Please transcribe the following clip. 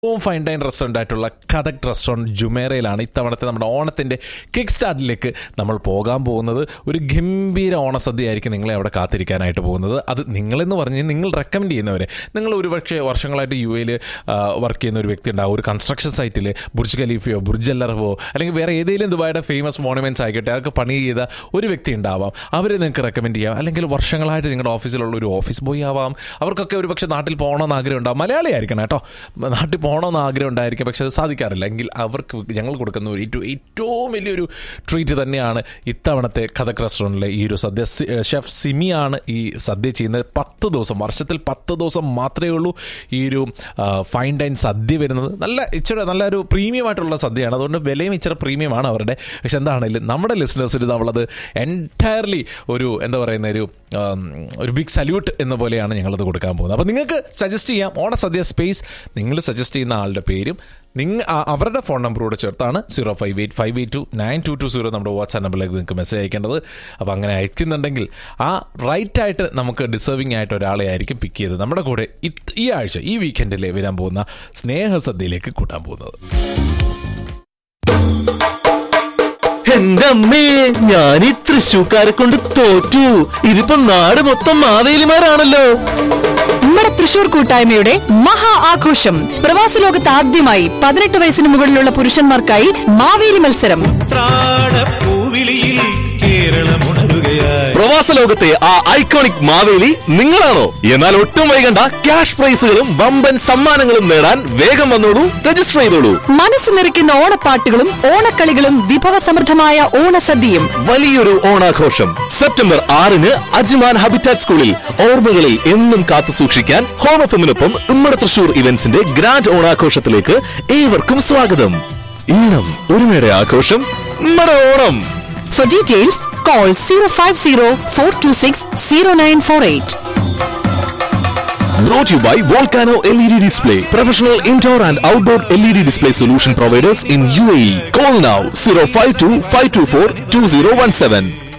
ഏറ്റവും fine dine restaurant ആയിട്ടുള്ള Kathak restaurant ജുമേറയിലാണ് ഇത്തവണത്തെ നമ്മുടെ ഓണത്തിൻ്റെ കിക്ക് സ്റ്റാർട്ടിലേക്ക് നമ്മൾ പോകാൻ പോകുന്നത് ഒരു ഗംഭീര ഓണസദ്യ ആയിരിക്കും നിങ്ങളെ അവിടെ കാത്തിരിക്കാനായിട്ട് പോകുന്നത് അത് നിങ്ങളെന്ന് പറഞ്ഞ് നിങ്ങൾ റെക്കമെൻഡ് ചെയ്യുന്നവരെ നിങ്ങൾ ഒരുപക്ഷെ വർഷങ്ങളായിട്ട് യു എയിൽ വർക്ക് ചെയ്യുന്ന ഒരു വ്യക്തി ഉണ്ടാവും ഒരു കൺസ്ട്രക്ഷൻ സൈറ്റിൽ ബുർജ് ഖലീഫയോ ബുർജ് അല്ലറവോ അല്ലെങ്കിൽ വേറെ ഏതെങ്കിലും ദുബായുടെ ഫേമസ് മോണമെൻറ്റ്സ് ആയിക്കോട്ടെ അതൊക്കെ പണി ചെയ്ത ഒരു വ്യക്തി ഉണ്ടാവാം അവരെ നിങ്ങൾക്ക് റെക്കമെൻഡ് ചെയ്യാം അല്ലെങ്കിൽ വർഷങ്ങളായിട്ട് നിങ്ങളുടെ ഓഫീസിലുള്ള ഒരു ഓഫീസ് ബോയ് ആവാം അവർക്കൊക്കെ ഒരു പക്ഷേ നാട്ടിൽ പോകണമെന്ന് ആഗ്രഹം ഉണ്ടാവും മലയാളി ആയിരിക്കണം കേട്ടോ നാട്ടിൽ പോകണമെന്ന് ആഗ്രഹം ഉണ്ടായിരിക്കും പക്ഷെ അത് സാധിക്കാറില്ല എങ്കിൽ അവർക്ക് ഞങ്ങൾ കൊടുക്കുന്ന ഒരു ഏറ്റവും ഏറ്റവും വലിയൊരു ട്രീറ്റ് തന്നെയാണ് ഇത്തവണത്തെ കഥക് റെസ്റ്റോറൻറ്റിലെ ഈ ഒരു സദ്യ സി- ഷെഫ് സിമിയാണ് ഈ സദ്യ ചെയ്യുന്നത് പത്ത് ദിവസം വർഷത്തിൽ പത്ത് ദിവസം മാത്രമേ ഉള്ളൂ ഈ ഒരു ആ, ഫൈൻ ഡൈൻ സദ്യ വരുന്നത് നല്ല ഇച്ചിരി നല്ലൊരു പ്രീമിയം ആയിട്ടുള്ള സദ്യയാണ് അതുകൊണ്ട് വിലയും ഇച്ചിരി പ്രീമിയമാണ് അവരുടെ പക്ഷെ എന്താണെങ്കിലും നമ്മുടെ ലിസണേഴ്സിന് നമ്മളത് എൻറ്റയർലി ഒരു എന്താ പറയുന്ന ഒരു ആം, ഒരു ബിഗ് സല്യൂട്ട് എന്ന പോലെയാണ് ഞങ്ങളത് കൊടുക്കാൻ പോകുന്നത് അപ്പോൾ നിങ്ങൾക്ക് സജസ്റ്റ് ചെയ്യാം ഓണസദ്യ സ്പേസ് നിങ്ങൾ സജസ്റ്റ് ചെയ്യുന്ന ആളുടെ പേരും നിങ്ങൾ അവരുടെ ഫോൺ നമ്പറോട് ചേർത്താണ് zero five eight five eight two nine two two zero നമ്മുടെ വാട്സാപ്പ് നമ്പറിലേക്ക് നിങ്ങൾക്ക് മെസ്സേജ് അയക്കേണ്ടത് അപ്പോൾ അങ്ങനെ അയക്കുന്നുണ്ടെങ്കിൽ ആ റൈറ്റ് ആയിട്ട് നമുക്ക് ഡിസേർവിംഗ് ആയിട്ട് ഒരാളെ ആയിരിക്കും പിക്ക് ചെയ്ത് നമ്മുടെ കൂടെ ഇത് ഈ ആഴ്ച ഈ വീക്കെൻഡിൽ വരാൻ പോകുന്ന സ്നേഹസദ്യയിലേക്ക് കൂട്ടാൻ പോകുന്നത് എന്റെ അമ്മേ ഞാൻ ഈ തൃശ്ശൂക്കാരെ കൊണ്ട് തോറ്റു ഇതിപ്പോ നാട് മൊത്തം മാവേലിമാരാണല്ലോ നമ്മുടെ തൃശൂർ കൂട്ടായ്മയുടെ മഹാ ആഘോഷം പ്രവാസ ലോകത്ത് ആദ്യമായി പതിനെട്ട് വയസ്സിന് മുകളിലുള്ള പുരുഷന്മാർക്കായി മാവേലി മത്സരം ത്രാടപ്പൂവിളിയിൽ കേരളമുണരുകയായി പ്രവാസ ലോകത്തെ ആ ഐക്കോണിക് മാവേലി നിങ്ങളാണോ എന്നാൽ ഒട്ടും വൈകണ്ട ക്യാഷ് പ്രൈസുകളും വമ്പൻ സമ്മാനങ്ങളും നേടാൻ വേഗം വന്നോളൂ രജിസ്റ്റർ ചെയ്തോളൂ മനസ്സ് നിറയ്ക്കുന്ന ഓണപ്പാട്ടുകളും ഓണക്കളികളും വിഭവസമൃദ്ധമായ ഓണസദ്യയും വലിയൊരു ഓണാഘോഷം സെപ്റ്റംബർ ആറിന് അജ്മാൻ ഹാബിറ്റാറ്റ് സ്കൂളിൽ ഓർമ്മകളിൽ എന്നും കാത്തു സൂക്ഷിക്കാൻ ഹോം എഫിനൊപ്പം ഉമ്മറ തൃശൂർ ഇവന്റ്സിന്റെ ഗ്രാൻഡ് ഓണാഘോഷത്തിലേക്ക് ഏവർക്കും സ്വാഗതം ഈണം ഒരുമയുടെ ആഘോഷം Ummara Onam for details call zero five zero four two six zero nine four eight Brought to you by Volcano LED Display, professional indoor and outdoor LED display solution providers in UAE. Call now 052 524 2017.